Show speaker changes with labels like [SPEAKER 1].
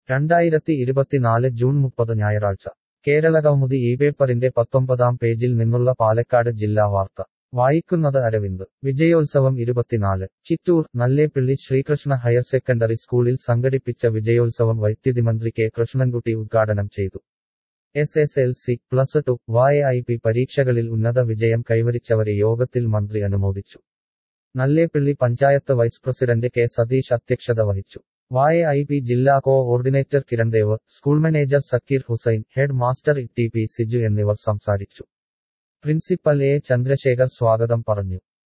[SPEAKER 1] രണ്ടായിരത്തി ഇരുപത്തിനാല് ജൂൺ മുപ്പത് ഞായറാഴ്ച കേരളകൗമുദി ഈ പേപ്പറിന്റെ പത്തൊമ്പതാം പേജിൽ നിന്നുള്ള പാലക്കാട് ജില്ലാ വാർത്ത വായിക്കുന്നത് അരവിന്ദ് വിജയോത്സവം ഇരുപത്തിനാല് ചിറ്റൂർ നല്ലേപ്പിള്ളി ശ്രീകൃഷ്ണ ഹയർ സെക്കൻഡറി സ്കൂളിൽ സംഘടിപ്പിച്ച വിജയോത്സവം വൈദ്യുതി മന്ത്രി കെ കൃഷ്ണൻകുട്ടി ഉദ്ഘാടനം ചെയ്തു S S L C plus two Y I P പരീക്ഷകളിൽ ഉന്നത വിജയം കൈവരിച്ചവരെ യോഗത്തിൽ മന്ത്രി അനുമോദിച്ചു Nalleppilly panchayat vice president K Satheesh അധ്യക്ഷത വഹിച്ചു വായ ഐ പി ജില്ലാ coordinator Kirandev school manager Sakeer Hussain head master T P Siju എന്നിവർ സംസാരിച്ചു പ്രിൻസിപ്പൽ എ ചന്ദ്രശേഖർ സ്വാഗതം പറഞ്ഞു